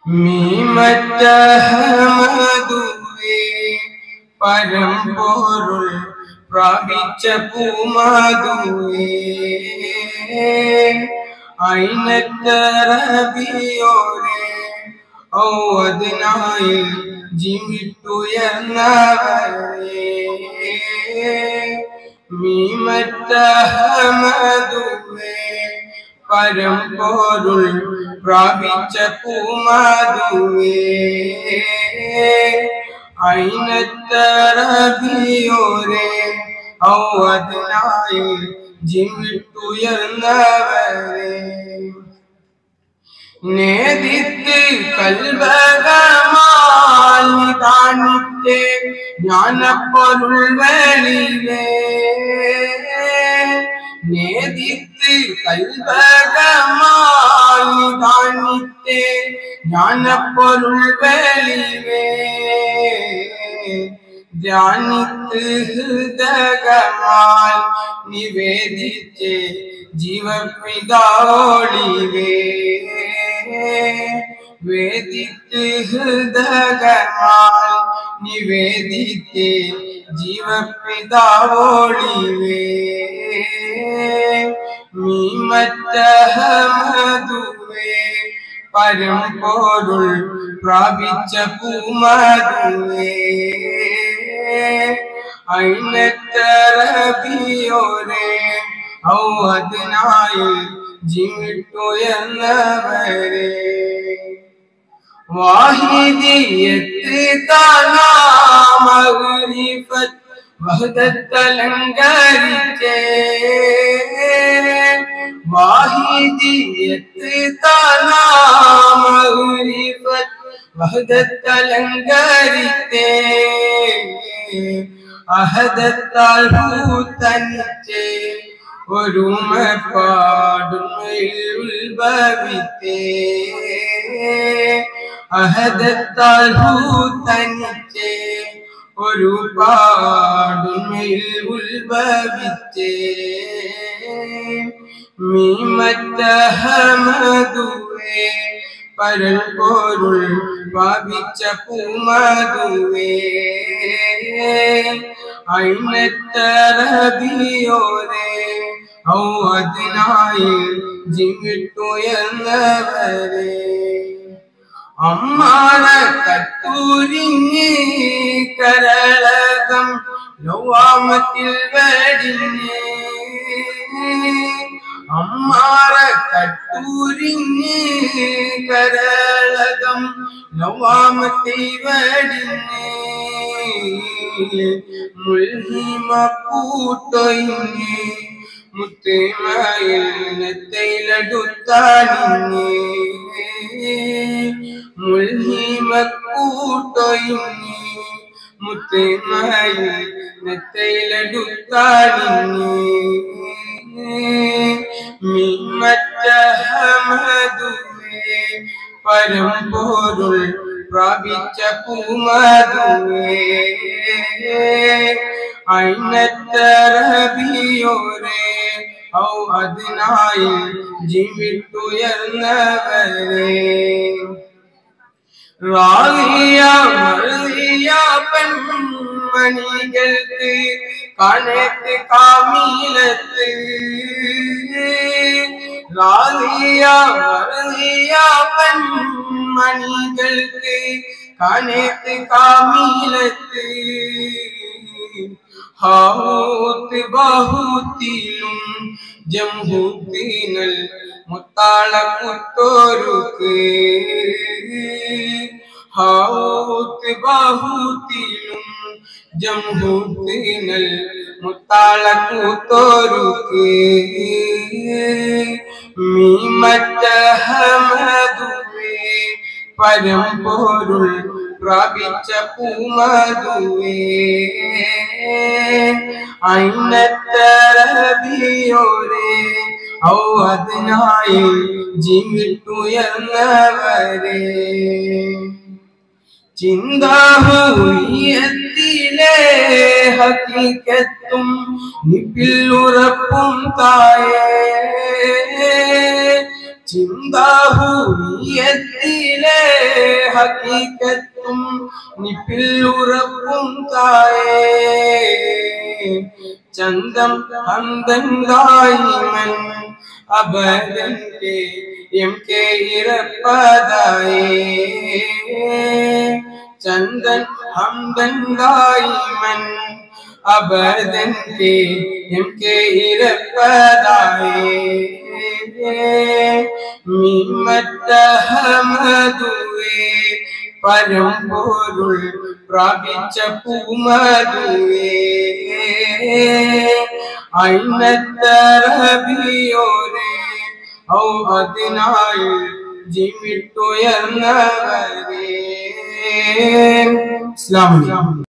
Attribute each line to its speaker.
Speaker 1: മീമറ്റഹമതുവേ പരമ്പൊരുൾ പ്രാപിച്ച പൂമതുവേ അയിനത്തറബിയോരെ ഔവതിനായി ജീവിട്ടുയർന്നവരെ മീമറ്റഹമതുവേ പരമ്പൊരുൾ പ്രാപിച്ച പൂമതുവേ അയിനത്തറബിയോരെ ഔവതിനായി ജീവിട്ടുയർന്നവരെ നേദിത്ത് കൽവകമാൽ നിതാനിത്തെ ജ്ഞാനപ്പൊരുൾ വെളിവേ നേദിത്ത് കൽവകമാൽ നിതാനിത്തെ ജ്ഞാനപ്പൊരുൾ വെളിവേ ധ്യാനിത്ത് ഹൃദകമാൽ നിവേദിച്ച് ജീവപിതാവോളിവേ വേദിത്ത് ഹൃദകമാൽ നിവേദിത്ത് ജീവപിതാവോളിവേ മീമറ്റഹമതുവേ പരമ്പൊരുൾ പ്രാപിച്ച പൂമതുവേ അയിനത്തറബിയോരെ ഔവതിനായി ജീവിട്ടുയർന്നവരെ വാഹിദിയത്ത് താനാമഗ്രിഫത്ത് വഹദത്തലങ്കരിച്ചേ വാഹിദിയത്ത് താനാമഗ്രിഫത്ത് വഹദത്തലങ്കരിച്ചേ അഹദത്താൽ ഭൂതനിച്ചേ ഒരുമപ്പാടുമയിൽ ഉത്ഭവിത്തേ അഹദത്താൽ ഭൂതനിച്ചേ ഒരു പാടുമയിൽ ഉത്ഭവിച്ചേ മീമറ്റഹമതുവേ പരൽ പൊരുൾ ഭാവിച്ച പൂമതുവേ അയിനത്തറബിയോരെ ഔ അതിനായി ജിങ്ങിട്ടുയർന്നവരെ അമ്മാന കട്ടൂരിഞ്ഞ് കരളകം ലൗവാമത്തിൽ വെടിഞ്ഞ് അമ്മാറ കട്ടൂരിഞ്ഞ് കരളകം ലൗവാമത്തിൽ വെടിഞ്ഞ് മുൽഹിമ കൂട്ടൊയിഞ്ഞ് മുത്തേമയിൽ നെത്തയിലടുത്താനിഞ്ഞ് മുൽഹിമ കൂട്ടൊയിഞ്ഞ് മുത്തേമയിൽ നെത്തയിലടുത്താനിഞ്ഞ് മിമ്മറ്റഹമതുവേ പരമ്പൊരുൾ പ്രാപിച്ച പൂമതുവേ അയിനത്തറബിയോരെ ഔ അതിനായി ജീവിട്ടുയർന്നവരെ റാഹിയ മറിയ പെൺമണികൾക്ക് കണക്ക് കാമീലത്ത് റാഹിയ മറിയ പെൺമണികൾക്ക് കണക്ക് കാമീലത്ത് ഹാവൂത്ത് ബാഹൂത്തിലും ജംഹൂത്തിനൽ മുത്താള മുത്തോരുക്ക് ഹാവൂത്ത് ബാഹൂത്തിലും ജംഹൂത്തിനൽ മുത്താള കൂത്തോരുക്ക് മീമറ്റഹമതുവേ പരമ്പൊരുൾ പ്രാപിച്ച പൂമതുവേ അയിനത്തറബിയോരെ ഔ അതിനായി ജീവിട്ടുയർന്നവരെ ചിന്താഹൂയത്തിലെ ഹക്കിക്കത്തും നിപ്പിൽ ഉറപ്പും തായേ ചിന്താഹൂയത്തിലെ ഹക്കീക്കത്തും നിപ്പില്ലുറപ്പും തായേ ചന്തം ഹന്തൻ ദായിമൻ അബദൻ കെ എം കെ ഇറപ്പതായേ ചന്ദൻ ഹംദൻ ദായിമൻ അബദൻ കെ എം കെ ഇറപ്പതായേ മിമ്മത്തഹമതുവേ പരമ്പൊരുൾ പ്രാപിച്ച പൂമതുവേ അയിനത്തറബിയോരെ ഔ അതിനായി ജീവിട്ടുയർന്നവരേ ഇസ്ലാമിക